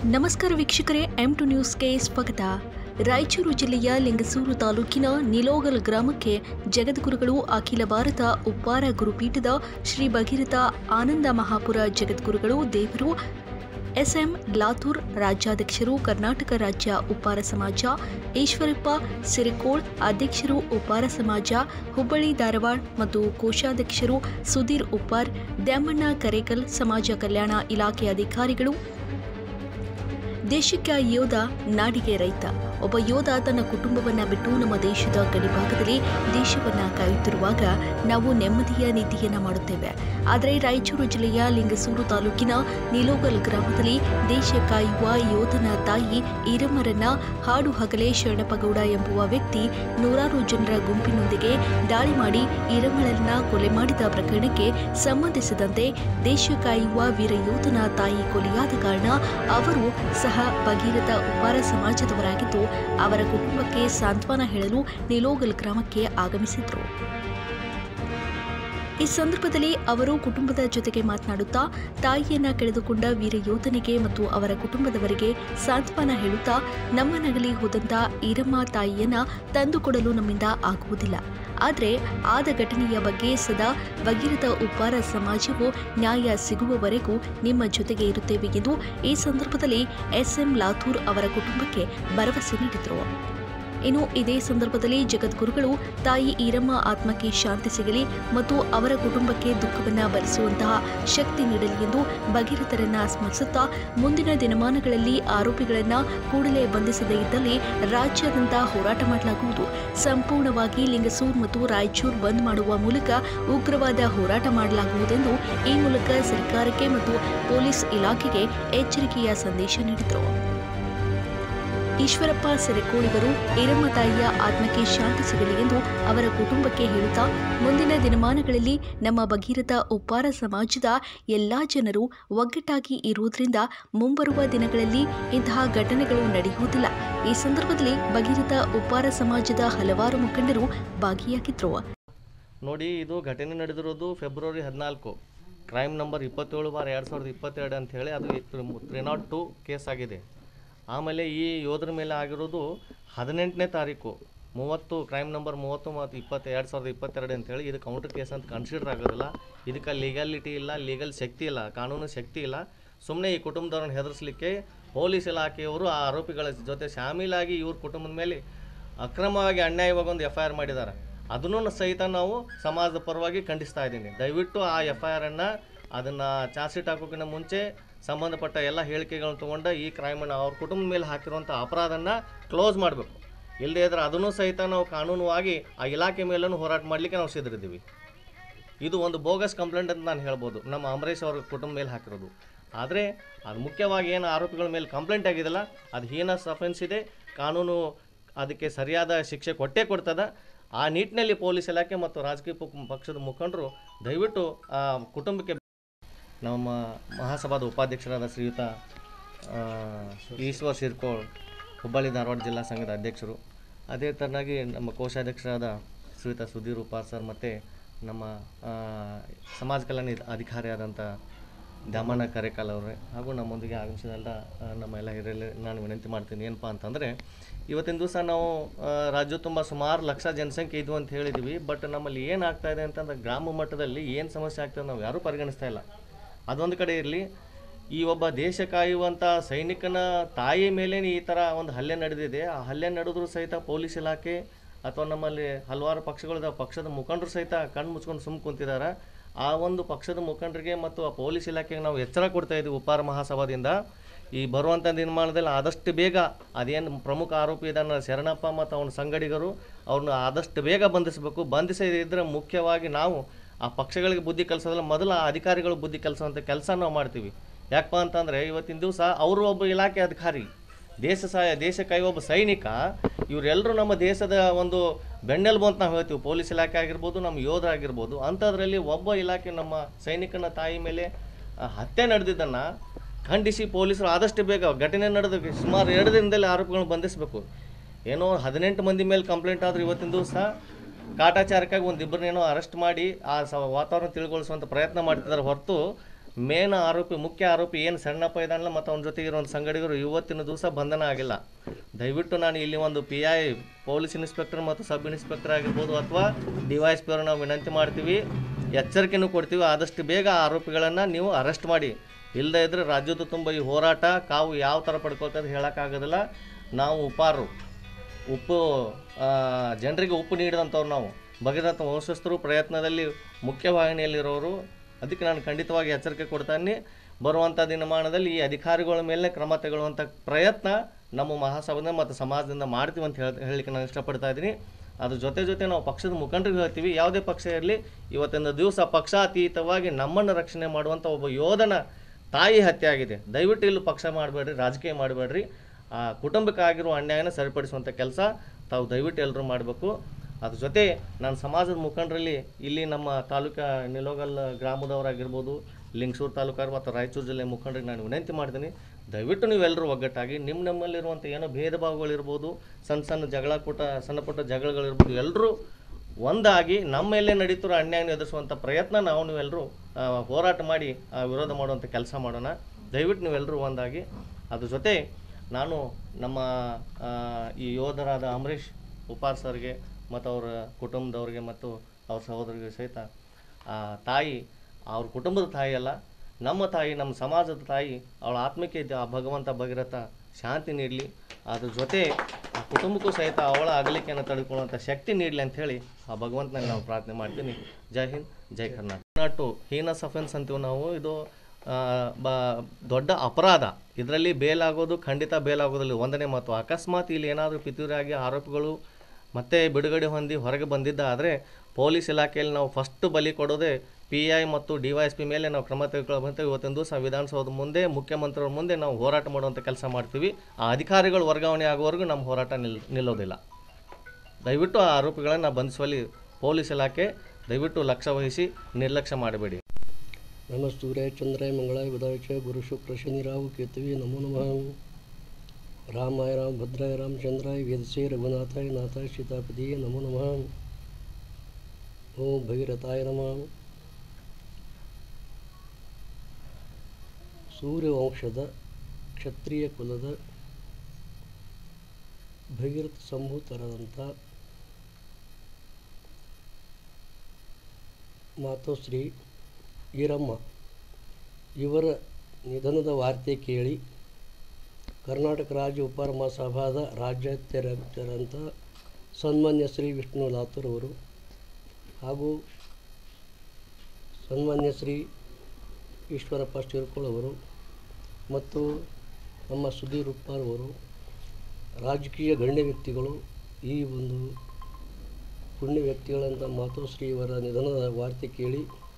ನಮಸ್ಕಾರ ವೀಕ್ಷಕರೇ M to ನ್ಯೂಸ್ಗೆ ಸ್ವಾಗತ ರಾಯಚೂರು ಜಿಲ್ಲೆಯ ಲಿಂಗಸೂರು ತಾಲೂಕಿನ ನಿಲೋಗಲ್ ಗ್ರಾಮಕ್ಕೆ ಜಗದ್ಗುರುಗಳು ಅಖಿಲ ಭಾರತ ಉಪ್ಪಾರ ಗುರುಪೀಠದ ಶ್ರೀ ಭಗೀರಥ ಆನಂದ ಮಹಾಪುರ ಜಗದ್ಗುರುಗಳು ದೇವರು ಎಸ್ಎಂ ಲಾತೂರ್ ರಾಜ್ಯಾಧ್ಯಕ್ಷರು ಕರ್ನಾಟಕ ರಾಜ್ಯ ಉಪ್ಪಾರ ಸಮಾಜ ಈಶ್ವರಪ್ಪ ಸಿರಿಕೋಳ್ ಅಧ್ಯಕ್ಷರು ಉಪ್ಪಾರ ಸಮಾಜ ಹುಬ್ಬಳ್ಳಿ ಧಾರವಾಡ ಮತ್ತು ಕೋಶಾಧ್ಯಕ್ಷರು ಸುಧೀರ್ ಉಪ್ಪಾರ್ ದ್ಯಾಮಣ್ಣ ಕರೇಕಲ್ ಸಮಾಜ ಕಲ್ಯಾಣ ಇಲಾಖೆ ಅಧಿಕಾರಿಗಳು ದೇಶಕ್ಕೆ ಯೋಧ ನಾಡಿಗೆ ರೈತ ಒಬ್ಬ ಯೋಧ ತನ್ನ ಕುಟುಂಬವನ್ನ ಬಿಟ್ಟು ನಮ್ಮ ದೇಶದ ಗಡಿಭಾಗದಲ್ಲಿ ದೇಶವನ್ನ ಕಾಯುತ್ತಿರುವಾಗ ನಾವು ನೆಮ್ಮದಿಯ ನೀತಿಯನ್ನ ಮಾಡುತ್ತೇವೆ ಆದರೆ ರಾಯಚೂರು ಜಿಲ್ಲೆಯ ಲಿಂಗಸೂರು ತಾಲೂಕಿನ ನಿಲೋಗಲ್ ಗ್ರಾಮದಲ್ಲಿ ದೇಶ ಕಾಯುವ ಯೋಧನ ತಾಯಿ ಈರಮ್ಮರನ್ನ ಹಾಡು ಹಗಲೇ ಶರಣಪ್ಪಗೌಡ ಎಂಬುವ ವ್ಯಕ್ತಿ ನೂರಾರು ಜನರ ಗುಂಪಿನೊಂದಿಗೆ ದಾಳಿ ಮಾಡಿ ಈರಮ್ಮಳನ್ನ ಕೊಲೆ ಮಾಡಿದ ಪ್ರಕರಣಕ್ಕೆ ಸಂಬಂಧಿಸಿದಂತೆ ದೇಶ ಕಾಯುವ ವೀರ ಯೋಧನ ತಾಯಿ ಕೊಲೆಯಾದ ಕಾರಣ ಅವರು ಸಹ ಭಗೀರಥ ಉಪ್ಪಾರ ಸಮಾಜದವರಾಗಿದ್ದು ಅವರ ಕುಟುಂಬಕ್ಕೆ ಸಾಂತ್ವನ ಹೇಳಲು ನಿಲೋಗಲ್ ಗ್ರಾಮಕ್ಕೆ ಆಗಮಿಸಿದ್ರು ಈ ಸಂದರ್ಭದಲ್ಲಿ ಅವರು ಕುಟುಂಬದ ಜೊತೆಗೆ ಮಾತನಾಡುತ್ತಾ ತಾಯಿಯನ್ನ ಕಳೆದುಕೊಂಡ ವೀರ ಯೋಧನಿಗೆ ಮತ್ತು ಅವರ ಕುಟುಂಬದವರಿಗೆ ಸಾಂತ್ವನ ಹೇಳುತ್ತಾ ನಮ್ಮ ನಗಲಿ ಹೋದಂತ ಈರಮ್ಮ ತಾಯಿಯನ್ನ ತಂದುಕೊಡಲು ನಮ್ಮಿಂದ ಆಗುವುದಿಲ್ಲ ಆದರೆ ಆದ ಘಟನೆಯ ಬಗ್ಗೆ ಸದಾ ಭಗೀರಥ ಉಪ್ಪಾರ ಸಮಾಜವು ನ್ಯಾಯ ಸಿಗುವವರೆಗೂ ನಿಮ್ಮ ಜೊತೆಗೆ ಇರುತ್ತೇವೆ ಎಂದು ಈ ಸಂದರ್ಭದಲ್ಲಿ ಎಸ್ಎಂ ಲಾಥೂರ್ ಅವರ ಕುಟುಂಬಕ್ಕೆ ಭರವಸೆ ನೀಡಿದರು ಇನ್ನು ಇದೇ ಸಂದರ್ಭದಲ್ಲಿ ಜಗದ್ಗುರುಗಳು ತಾಯಿ ಈರಮ್ಮ ಆತ್ಮಕ್ಕೆ ಶಾಂತಿ ಸಿಗಲಿ ಮತ್ತು ಅವರ ಕುಟುಂಬಕ್ಕೆ ದುಃಖವನ್ನ ಭರಿಸುವಂತಹ ಶಕ್ತಿ ನೀಡಲಿ ಎಂದು ಭಗೀರಥರನ್ನ ಸ್ಮರಿಸುತ್ತಾ ಮುಂದಿನ ದಿನಮಾನಗಳಲ್ಲಿ ಆರೋಪಿಗಳನ್ನ ಕೂಡಲೇ ಬಂಧಿಸದೇ ಇದ್ದಲ್ಲಿ ರಾಜ್ಯಾದ್ಯಂತ ಹೋರಾಟ ಮಾಡಲಾಗುವುದು ಸಂಪೂರ್ಣವಾಗಿ ಲಿಂಗಸೂರ್ ಮತ್ತು ರಾಯಚೂರು ಬಂದ್ ಮಾಡುವ ಮೂಲಕ ಉಗ್ರವಾದ ಹೋರಾಟ ಮಾಡಲಾಗುವುದೆಂದು ಈ ಮೂಲಕ ಸರ್ಕಾರಕ್ಕೆ ಮತ್ತು ಪೊಲೀಸ್ ಇಲಾಖೆಗೆ ಎಚ್ಚರಿಕೆಯ ಸಂದೇಶ ನೀಡಿದರು ಈಶ್ವರಪ್ಪ ಸೆರೆಕೋಳಿಗರು ಈರಮ್ಮ ತಾಯಿಯ ಆತ್ಮಕ್ಕೆ ಶಾಂತಿ ಸಿಗಲಿ ಎಂದು ಅವರ ಕುಟುಂಬಕ್ಕೆ ಹೇಳುತ್ತಾ ಮುಂದಿನ ದಿನಮಾನಗಳಲ್ಲಿ ನಮ್ಮ ಭಗೀರಥ ಉಪ್ಪಾರ ಸಮಾಜದ ಎಲ್ಲಾ ಜನರು ಒಗ್ಗಟ್ಟಾಗಿ ಇರುವುದರಿಂದ ಮುಂಬರುವ ದಿನಗಳಲ್ಲಿ ಇಂತಹ ಘಟನೆಗಳು ನಡೆಯುವುದಿಲ್ಲ ಈ ಸಂದರ್ಭದಲ್ಲಿ ಭಗೀರಥ ಉಪ್ಪಾರ ಸಮಾಜದ ಹಲವಾರು ಮುಖಂಡರು ಭಾಗಿಯಾಗಿದ್ದರು ನೋಡಿ ಇದು ಘಟನೆ ನಡೆದಿರೋದು ಫೆಬ್ರವರಿ ಹದಿನಾಲ್ಕು ಕ್ರೈಮ್ ನಂಬರ್ ಇಪ್ಪತ್ತೇಳು ಬಾರ್ ಎರಡು ಸಾವಿರದ ಇಪ್ಪತ್ತೆರಡು ಅಂತ ಹೇಳಿ ಅದು ತ್ರೀ ನಾಟ್ ಟು ಕೇಸ್ ಆಗಿದೆ ಆಮೇಲೆ ಈ ಯೋಧರ ಮೇಲೆ ಆಗಿರೋದು ಹದಿನೆಂಟನೇ ತಾರೀಕು ಮೂವತ್ತು ಕ್ರೈಮ್ ನಂಬರ್ ಮೂವತ್ತು ಮತ್ತು ಇಪ್ಪತ್ತು ಎರಡು ಸಾವಿರದ ಇಪ್ಪತ್ತೆರಡು ಅಂತೇಳಿ ಇದು ಕೌಂಟರ್ ಕೇಸ್ ಅಂತ ಕನ್ಸಿಡರ್ ಆಗೋದಿಲ್ಲ ಇದಕ್ಕೆ ಲೀಗಾಲಿಟಿ ಇಲ್ಲ ಲೀಗಲ್ ಶಕ್ತಿ ಇಲ್ಲ ಕಾನೂನು ಶಕ್ತಿ ಇಲ್ಲ ಸುಮ್ಮನೆ ಈ ಕುಟುಂಬದವ್ರನ್ನ ಹೆದರಿಸಲಿಕ್ಕೆ ಪೊಲೀಸ್ ಇಲಾಖೆಯವರು ಆ ಆರೋಪಿಗಳ ಜೊತೆ ಶಾಮೀಲಾಗಿ ಇವ್ರ ಕುಟುಂಬದ ಮೇಲೆ ಅಕ್ರಮವಾಗಿ ಅನ್ಯಾಯವಾಗಿ ಒಂದು ಎಫ್ ಐ ಆರ್ ಮಾಡಿದ್ದಾರೆ ಅದನ್ನು ಸಹಿತ ನಾವು ಸಮಾಜದ ಪರವಾಗಿ ಖಂಡಿಸ್ತಾ ಇದ್ದೀನಿ ದಯವಿಟ್ಟು ಆ ಎಫ್ ಐ ಆರನ್ನು ಅದನ್ನು ಚಾರ್ಜ್ ಶೀಟ್ ಹಾಕೋಕ್ಕಿಂತ ಮುಂಚೆ ಸಂಬಂಧಪಟ್ಟ ಎಲ್ಲ ಹೇಳಿಕೆಗಳನ್ನು ತೊಗೊಂಡು ಈ ಕ್ರೈಮನ್ನು ಅವ್ರ ಕುಟುಂಬದ ಮೇಲೆ ಹಾಕಿರುವಂಥ ಅಪರಾಧನ ಕ್ಲೋಸ್ ಮಾಡಬೇಕು ಇಲ್ಲದೇ ಇದ್ರೆ ಅದನ್ನು ಸಹಿತ ನಾವು ಕಾನೂನುವಾಗಿ ಆ ಇಲಾಖೆ ಮೇಲೂ ಹೋರಾಟ ಮಾಡಲಿಕ್ಕೆ ನಾವು ಸಿದ್ಧರಿದ್ದೀವಿ ಇದು ಒಂದು ಬೋಗಸ್ ಕಂಪ್ಲೇಂಟ್ ಅಂತ ನಾನು ಹೇಳ್ಬೋದು ನಮ್ಮ ಅಂಬರೀಷ್ ಅವ್ರ ಕುಟುಂಬ ಮೇಲೆ ಹಾಕಿರೋದು ಆದರೆ ಅದು ಮುಖ್ಯವಾಗಿ ಏನು ಆರೋಪಿಗಳ ಮೇಲೆ ಕಂಪ್ಲೇಂಟ್ ಆಗಿದೆಲ್ಲ ಅದು ಹೀನಸ್ ಅಫೆನ್ಸ್ ಇದೆ ಕಾನೂನು ಅದಕ್ಕೆ ಸರಿಯಾದ ಶಿಕ್ಷೆ ಕೊಟ್ಟೇ ಕೊಡ್ತದ ಆ ನಿಟ್ಟಿನಲ್ಲಿ ಪೊಲೀಸ್ ಇಲಾಖೆ ಮತ್ತು ರಾಜಕೀಯ ಪಕ್- ಪಕ್ಷದ ಮುಖಂಡರು ದಯವಿಟ್ಟು ಆ ಕುಟುಂಬಕ್ಕೆ ನಮ್ಮ ಮಹಾಸಭಾದ ಉಪಾಧ್ಯಕ್ಷರಾದ ಶ್ರೀಯುತ ಆ, ಈಶ್ವರ್ ಶಿರ್ಕೋಳ್ ಹುಬ್ಬಳ್ಳಿ ಧಾರವಾಡ ಜಿಲ್ಲಾ ಸಂಘದ ಅಧ್ಯಕ್ಷರು ಅದೇ ಥರನಾಗಿ ನಮ್ಮ ಕೋಶಾಧ್ಯಕ್ಷರಾದ ಶ್ರೀಯುತ ಸುಧೀರ್ ಉಪಾರ್ ಸರ್ ಮತ್ತು ನಮ್ಮ ಆ, ಸಮಾಜ ಕಲ್ಯಾಣ ಇದ್- ಅಧಿಕಾರಿಯಾದಂಥ ದ್ಯಾಮಣ್ಣ ಕರೇಕಾಲ್ ಅವರೇ ಹಾಗೂ ನಮ್ಮೊಂದಿಗೆ ಆಗಮಿಸಿದೆಲ್ಲ ಆ, ನಮ್ಮ ಎಲ್ಲ ಹಿರಿಯರಲ್ಲಿ ನಾನು ವಿನಂತಿ ಮಾಡ್ತೀನಿ ಏನಪ್ಪ ಅಂತಂದರೆ ಇವತ್ತಿನ ದಿವಸ ನಾವು ಆ, ರಾಜ್ಯ ತುಂಬ ಸುಮಾರು ಲಕ್ಷ ಜನಸಂಖ್ಯೆ ಇದ್ವು ಅಂತ ಹೇಳಿದ್ವಿ ಬಟ್ ನಮ್ಮಲ್ಲಿ ಏನಾಗ್ತಾ ಇದೆ ಅಂತಂದ್ರೆ ಗ್ರಾಮ ಮಟ್ಟದಲ್ಲಿ ಏನು ಸಮಸ್ಯೆ ಆಗ್ತದೆ ನಾವು ಯಾರೂ ಪರಿಗಣಿಸ್ತಾ ಇಲ್ಲ ಅದೊಂದು ಕಡೆ ಇರಲಿ ಈ ಒಬ್ಬ ದೇಶ ಕಾಯುವಂಥ ಸೈನಿಕನ ತಾಯಿ ಮೇಲೆ ಈ ಥರ ಒಂದು ಹಲ್ಲೆ ನಡೆದಿದೆ ಆ ಹಲ್ಲೆ ನಡೆದ್ರು ಸಹಿತ ಪೊಲೀಸ್ ಇಲಾಖೆ ಅಥವಾ ನಮ್ಮಲ್ಲಿ ಹಲವಾರು ಪಕ್ಷಗಳಿದ ಪಕ್ಷದ ಮುಖಂಡರು ಸಹಿತ ಕಣ್ಣು ಮುಚ್ಕೊಂಡು ಸುಮ್ಮ ಕುಂತಿದ್ದಾರೆ ಆ ಒಂದು ಪಕ್ಷದ ಮುಖಂಡರಿಗೆ ಮತ್ತು ಆ ಪೊಲೀಸ್ ಇಲಾಖೆಗೆ ನಾವು ಎಚ್ಚರ ಕೊಡ್ತಾ ಇದ್ದೀವಿ ಉಪಾರ ಮಹಾಸಭಾದಿಂದ ಈ ಬರುವಂಥ ದಿನಮಾನದಲ್ಲಿ ಆದಷ್ಟು ಬೇಗ ಅದೇನು ಪ್ರಮುಖ ಆರೋಪಿ ಇದ್ದಾನೆ ಶರಣಪ್ಪ ಮತ್ತು ಅವನ ಸಂಗಡಿಗರು ಅವ್ರನ್ನ ಆದಷ್ಟು ಬೇಗ ಬಂಧಿಸಬೇಕು ಬಂಧಿಸದಿದ್ದರೆ ಮುಖ್ಯವಾಗಿ ನಾವು ಆ ಪಕ್ಷಗಳಿಗೆ ಬುದ್ಧಿ ಕಲಿಸೋದಲ್ಲ ಮೊದಲು ಆ ಅಧಿಕಾರಿಗಳು ಬುದ್ಧಿ ಕಲಿಸೋಂಥ ಕೆಲಸ ನಾವು ಮಾಡ್ತೀವಿ ಯಾಕಪ್ಪ ಅಂತಂದರೆ ಇವತ್ತಿನ ದಿವಸ ಅವರು ಒಬ್ಬ ಇಲಾಖೆ ಅಧಿಕಾರಿ ದೇಶ ಸಹಾಯ ದೇಶಕ್ಕಾಗಿ ಒಬ್ಬ ಸೈನಿಕ ಇವರೆಲ್ಲರೂ ನಮ್ಮ ದೇಶದ ಒಂದು ಬೆನ್ನೆಲುಬು ಅಂತ ನಾವು ಹೇಳ್ತೀವಿ ಪೊಲೀಸ್ ಇಲಾಖೆ ಆಗಿರ್ಬೋದು ನಮ್ಮ ಯೋಧರಾಗಿರ್ಬೋದು ಅಂಥದ್ರಲ್ಲಿ ಒಬ್ಬ ಇಲಾಖೆ ನಮ್ಮ ಸೈನಿಕನ ತಾಯಿ ಮೇಲೆ ಆ, ಹತ್ಯೆ ನಡೆದಿದ್ದನ್ನು ಖಂಡಿಸಿ ಪೊಲೀಸರು ಆದಷ್ಟು ಬೇಗ ಘಟನೆ ನಡೆದ ಸುಮಾರು ಎರಡು ದಿನದಲ್ಲಿ ಆರೋಪಿಗಳನ್ನು ಬಂಧಿಸಬೇಕು ಏನೋ ಹದಿನೆಂಟು ಮಂದಿ ಮೇಲೆ ಕಂಪ್ಲೇಂಟ್ ಆದ್ರೆ ಇವತ್ತಿನ ದಿವಸ ಕಾಟಾಚಾರಕ್ಕಾಗಿ ಒಂದಿಬ್ಬರನ್ನೇನೋ ಅರೆಸ್ಟ್ ಮಾಡಿ ಆ ಸ ವಾತಾವರಣ ತಿಳ್ಗೊಳಿಸುವಂಥ ಪ್ರಯತ್ನ ಮಾಡ್ತಿದ್ದಾರೆ ಹೊರತು ಮೇನ್ ಆರೋಪಿ ಮುಖ್ಯ ಆರೋಪಿ ಏನು ಸಣ್ಣಪ್ಪ ಇದ್ದಾನಲ್ಲ ಮತ್ತು ಅವನ ಜೊತೆಗೆ ಇರುವಂಥ ಸಂಗಡಿಗರು ಇವತ್ತಿನ ದಿವಸ ಬಂಧನ ಆಗಿಲ್ಲ ದಯವಿಟ್ಟು ನಾನು ಇಲ್ಲಿ ಒಂದು ಪಿ ಐ ಪೊಲೀಸ್ ಇನ್ಸ್ಪೆಕ್ಟರ್ ಮತ್ತು ಸಬ್ ಇನ್ಸ್ಪೆಕ್ಟರ್ ಆಗಿರ್ಬೋದು ಅಥವಾ ಡಿ ವೈ ಎಸ್ ಪಿ ಅವರು ನಾವು ವಿನಂತಿ ಮಾಡ್ತೀವಿ ಎಚ್ಚರಿಕೆನೂ ಕೊಡ್ತೀವಿ ಆದಷ್ಟು ಬೇಗ ಆ ಆರೋಪಿಗಳನ್ನು ನೀವು ಅರೆಸ್ಟ್ ಮಾಡಿ ಇಲ್ಲದೇ ಇದ್ದರೆ ರಾಜ್ಯದ ತುಂಬ ಈ ಹೋರಾಟ ಕಾವು ಯಾವ ಥರ ಪಡ್ಕೊಳ್ತದೆ ಹೇಳೋಕ್ಕಾಗೋದಿಲ್ಲ ನಾವು ಉಪಾರು ಉಪ್ಪು ಆ, ಜನರಿಗೆ ಉಪ್ಪು ನೀಡಿದಂಥವ್ರು ನಾವು ಭಗೀರಥ ವಂಶಸ್ಥರು ಪ್ರಯತ್ನದಲ್ಲಿ ಮುಖ್ಯವಾಹಿನಿಯಲ್ಲಿರೋರು ಅದಕ್ಕೆ ನಾನು ಖಂಡಿತವಾಗಿ ಎಚ್ಚರಿಕೆ ಕೊಡ್ತಾನೆ ಬರುವಂಥ ದಿನಮಾನದಲ್ಲಿ ಈ ಅಧಿಕಾರಿಗಳ ಮೇಲೆ ಕ್ರಮ ತಗೊಳ್ಳುವಂಥ ಪ್ರಯತ್ನ ನಮ್ಮ ಮಹಾಸಭೆಯಿಂದ ಮತ್ತು ಸಮಾಜದಿಂದ ಮಾಡ್ತೀವಿ ಅಂತ ಹೇಳ ಹೇಳಲಿಕ್ಕೆ ನಾನು ಇಷ್ಟಪಡ್ತಾ ಇದ್ದೀನಿ ಅದ್ರ ಜೊತೆ ಜೊತೆ ನಾವು ಪಕ್ಷದ ಮುಖಂಡರಿಗೆ ಹೇಳ್ತೀವಿ ಯಾವುದೇ ಪಕ್ಷ ಇರಲಿ ಇವತ್ತಿನ ದಿವಸ ಪಕ್ಷಾತೀತವಾಗಿ ನಮ್ಮನ್ನು ರಕ್ಷಣೆ ಮಾಡುವಂಥ ಒಬ್ಬ ಯೋಧನ ತಾಯಿ ಹತ್ಯೆ ಆಗಿದೆ ದಯವಿಟ್ಟು ಇಲ್ಲಿ ಪಕ್ಷ ಮಾಡಬೇಡ್ರಿ ರಾಜಕೀಯ ಮಾಡಬೇಡ್ರಿ ಆ ಕುಟುಂಬಕ್ಕೆ ಆಗಿರುವ ಅನ್ಯಾಯನ ಸರಿಪಡಿಸುವಂಥ ಕೆಲಸ ತಾವು ದಯವಿಟ್ಟು ಎಲ್ಲರೂ ಮಾಡಬೇಕು ಅದ್ರ ಜೊತೆ ನಾನು ಸಮಾಜದ ಮುಖಂಡರಲ್ಲಿ ಇಲ್ಲಿ ನಮ್ಮ ತಾಲೂಕಾ ನಿಲೋಗಲ್ ಗ್ರಾಮದವರಾಗಿರ್ಬೋದು ಲಿಂಗಸೂರು ತಾಲೂಕಾರು ಮತ್ತು ರಾಯಚೂರು ಜಿಲ್ಲೆ ಮುಖಂಡರಿಗೆ ನಾನು ವಿನಂತಿ ಮಾಡ್ತೀನಿ ದಯವಿಟ್ಟು ನೀವೆಲ್ಲರೂ ಒಗ್ಗಟ್ಟಾಗಿ ನಿಮ್ಮ ನಮ್ಮಲ್ಲಿರುವಂಥ ಏನೋ ಭೇದ ಭಾವಗಳಿರ್ಬೋದು ಸಣ್ಣ ಸಣ್ಣ ಜಗಳ ಪುಟ್ಟ ಸಣ್ಣ ಪುಟ್ಟ ಜಗಳಗಳಿರ್ಬೋದು ಎಲ್ಲರೂ ಒಂದಾಗಿ ನಮ್ಮ ಮೇಲೆ ನಡೀತಿರೋ ಅನ್ಯಾಯ ಎದುರಿಸುವಂಥ ಪ್ರಯತ್ನ ನಾವು ನೀವೆಲ್ಲರೂ ಆ, ಹೋರಾಟ ಮಾಡಿ ಆ, ವಿರೋಧ ಮಾಡುವಂಥ ಕೆಲಸ ಮಾಡೋಣ ದಯವಿಟ್ಟು ನೀವೆಲ್ಲರೂ ಒಂದಾಗಿ ಅದ್ರ ಜೊತೆ ನಾನು ನಮ್ಮ ಆ, ಈ ಯೋಧರಾದ ಅಂಬರೀಷ್ ಉಪಾರ್ ಸರ್ಗೆ ಮತ್ತು ಅವರ ಕುಟುಂಬದವ್ರಿಗೆ ಮತ್ತು ಅವ್ರ ಸಹೋದರಿಗೆ ಸಹಿತ ಆ ತಾಯಿ ಅವ್ರ ಕುಟುಂಬದ ತಾಯಿ ಅಲ್ಲ ನಮ್ಮ ತಾಯಿ ನಮ್ಮ ಸಮಾಜದ ತಾಯಿ ಅವಳ ಆತ್ಮಕ್ಕೆ ಇದ್ದ ಆ ಭಗವಂತ ಭಗೀರಥ ಶಾಂತಿ ನೀಡಲಿ ಅದ್ರ ಜೊತೆ ಆ ಕುಟುಂಬಕ್ಕೂ ಸಹಿತ ಅವಳ ಅಗಲಿಕೆಯನ್ನು ತಡೆದುಕೊಳ್ಳುವಂಥ ಶಕ್ತಿ ನೀಡಲಿ ಅಂಥೇಳಿ ಆ ಭಗವಂತನಲ್ಲಿ ನಾವು ಪ್ರಾರ್ಥನೆ ಮಾಡ್ತೀನಿ ಜೈ ಹಿಂದ್ ಜೈ ಕರ್ನಾಟಕ ನಾಟು ಹೀನಸ್ ಅಫೆನ್ಸ್ ಅಂತೀವಿ ನಾವು ಇದು ಆ, ಬ ದೊಡ್ಡ ಅಪರಾಧ ಇದರಲ್ಲಿ ಬೇಲ್ ಆಗೋದು ಖಂಡಿತ ಬೇಲ್ ಆಗೋದಿಲ್ಲ ಒಂದನೇ ಮಾತು ಅಕಸ್ಮಾತ್ ಇಲ್ಲಿ ಏನಾದರೂ ಪಿತೂರಿಯಾಗಿ ಆರೋಪಿಗಳು ಮತ್ತೆ ಬಿಡುಗಡೆ ಹೊಂದಿ ಹೊರಗೆ ಬಂದಿದ್ದ ಆದರೆ ಪೊಲೀಸ್ ಇಲಾಖೆಯಲ್ಲಿ ನಾವು ಫಸ್ಟ್ ಬಲಿ ಕೊಡೋದೇ ಪಿ ಐ ಮತ್ತು ಡಿ ವೈ ಎಸ್ ಪಿ ಮೇಲೆ ನಾವು ಕ್ರಮ ತೆಗೆದುಕೊಳ್ಳುವಂಥ ಇವತ್ತಿನ ದಿವಸ ವಿಧಾನಸೌಧದ ಮುಂದೆ ಮುಖ್ಯಮಂತ್ರಿಗಳ ಮುಂದೆ ನಾವು ಹೋರಾಟ ಮಾಡುವಂಥ ಕೆಲಸ ಮಾಡ್ತೀವಿ ಆ ಅಧಿಕಾರಿಗಳು ವರ್ಗಾವಣೆ ಆಗುವವರೆಗೂ ನಮ್ಮ ಹೋರಾಟ ನಿಲ್ ನಿಲ್ಲೋದಿಲ್ಲ ದಯವಿಟ್ಟು ಆ ಆರೋಪಿಗಳನ್ನು ಬಂಧಿಸುವಲ್ಲಿ ಪೊಲೀಸ್ ಇಲಾಖೆ ದಯವಿಟ್ಟು ಲಕ್ಷ್ಯ ವಹಿಸಿ ನಿರ್ಲಕ್ಷ್ಯ ಮಾಡಬೇಡಿ ನಮ ಸೂರ್ಯಾಯ ಚಂದ್ರಾಯ ಮಂಗಳಾಯ ಬುಧಾಯ ಚ ಗುರು ಶುಕ್ರ ಶನಿ ರಾಹು ಕೇತುವೆ ನಮೋ ನಮಃ ರಾಮಾಯ ರಾಮ ಭದ್ರಾಯ ರಾಮಚಂದ್ರಾಯ ವೇದಸೇ ರಘುನಾಥಾಯ ನಾಥಾಯ ಸೀತಾಪತಿಯೇ ನಮೋ ನಮಃ ಓಂ ಭಗೀರಥಾಯ ನಮಃ ಸೂರ್ಯವಂಶದ ಕ್ಷತ್ರಿಯ ಕುಲದ ಭಗೀರಥ ಸಂಭೂತರಾದಂಥ ಮಾತೋಶ್ರೀ ಈರಮ್ಮ ಇವರ ನಿಧನದ ವಾರ್ತೆ ಕೇಳಿ ಕರ್ನಾಟಕ ರಾಜ್ಯ ಉಪಾರ ಮಹಾಸಭಾದ ರಾಜ್ಯಾಧ್ಯಕ್ಷರಂಥ ಸನ್ಮಾನ್ಯ ಶ್ರೀ ವಿಷ್ಣು ಲಾತೂರ್ ಅವರು ಹಾಗೂ ಸನ್ಮಾನ್ಯ ಶ್ರೀ ಈಶ್ವರಪ್ಪ ಶಿರ್ಕೋಳ್ ಅವರು ಮತ್ತು ನಮ್ಮ ಸುಧೀರ್ ಉಪ್ಪಾರ್ ಅವರು ರಾಜಕೀಯ ಗಣ್ಯ ವ್ಯಕ್ತಿಗಳು ಈ ಒಂದು ಪುಣ್ಯ ವ್ಯಕ್ತಿಗಳಂಥ ಮಾತೋಶ್ರೀ ಇವರ ನಿಧನದ ವಾರ್ತೆ ಕೇಳಿ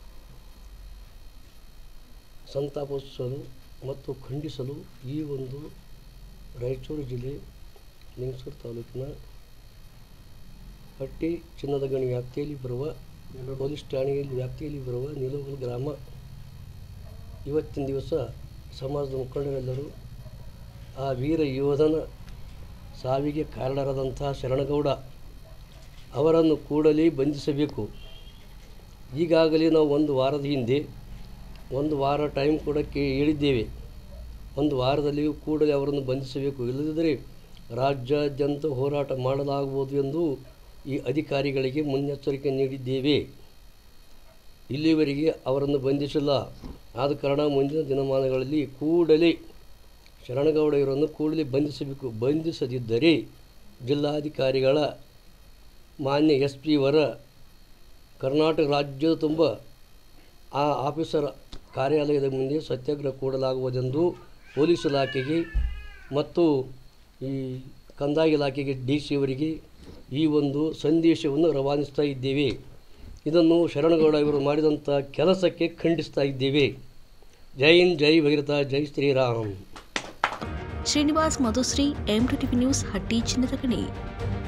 ಸಂತಾಪಿಸಲು ಮತ್ತು ಖಂಡಿಸಲು ಈ ಒಂದು ರಾಯಚೂರು ಜಿಲ್ಲೆ ಲಿಂಗಸೂರು ತಾಲೂಕಿನ ಹಟ್ಟಿ ಚಿನ್ನದ ಗಣಿ ವ್ಯಾಪ್ತಿಯಲ್ಲಿ ಬರುವ ಪೊಲೀಸ್ ಠಾಣೆಯಲ್ಲಿ ವ್ಯಾಪ್ತಿಯಲ್ಲಿ ಬರುವ ನಿಲೋಗಲ್ ಗ್ರಾಮ ಇವತ್ತಿನ ದಿವಸ ಸಮಾಜದ ಮುಖಂಡರೆಲ್ಲರೂ ಆ ವೀರ ಯೋಧನ ಸಾವಿಗೆ ಕಾರಣರಾದಂತಹ ಶರಣಗೌಡ ಅವರನ್ನು ಕೂಡಲೇ ಬಂಧಿಸಬೇಕು ಈಗಾಗಲೇ ನಾವು ಒಂದು ವಾರದ ಹಿಂದೆ ಒಂದು ವಾರ ಟೈಮ್ ಕೂಡ ಕೇ ಹೇಳಿದ್ದೇವೆ ಒಂದು ವಾರದಲ್ಲಿಯೂ ಕೂಡಲೇ ಅವರನ್ನು ಬಂಧಿಸಬೇಕು ಇಲ್ಲದಿದ್ದರೆ ರಾಜ್ಯಾದ್ಯಂತ ಹೋರಾಟ ಮಾಡಲಾಗುವುದು ಎಂದು ಈ ಅಧಿಕಾರಿಗಳಿಗೆ ಮುನ್ನೆಚ್ಚರಿಕೆ ನೀಡಿದ್ದೇವೆ ಇಲ್ಲಿವರೆಗೆ ಅವರನ್ನು ಬಂಧಿಸಿಲ್ಲ ಆದ ಕಾರಣ ಮುಂದಿನ ದಿನಮಾನಗಳಲ್ಲಿ ಕೂಡಲೇ ಶರಣಗೌಡ ಇವರನ್ನು ಕೂಡಲೇ ಬಂಧಿಸಬೇಕು ಬಂಧಿಸದಿದ್ದರೆ ಜಿಲ್ಲಾಧಿಕಾರಿಗಳ ಮಾನ್ಯ ಎಸ್ ಪಿ ಅವರ ಕರ್ನಾಟಕ ರಾಜ್ಯದ ತುಂಬ ಆ ಆಫೀಸರ್ ಕಾರ್ಯಾಲಯದ ಮುಂದೆ ಸತ್ಯಾಗ್ರಹ ಕೂಡಲಾಗುವುದೆಂದು ಪೊಲೀಸ್ ಇಲಾಖೆಗೆ ಮತ್ತು ಈ ಕಂದಾಯ ಇಲಾಖೆಗೆ ಡಿ ಸಿ ಅವರಿಗೆ ಈ ಒಂದು ಸಂದೇಶವನ್ನು ರವಾನಿಸ್ತಾ ಇದ್ದೇವೆ ಇದನ್ನು ಶರಣಗೌಡ ಇವರು ಮಾಡಿದಂಥ ಕೆಲಸಕ್ಕೆ ಖಂಡಿಸ್ತಾ ಇದ್ದೇವೆ ಜೈ ಹಿಂದ್ ಜೈ ಭಗೀರಥ ಜೈ Shriram Srinivas Madhushree M TV news Hatti ಚಿನ್ನದ ಗಣಿ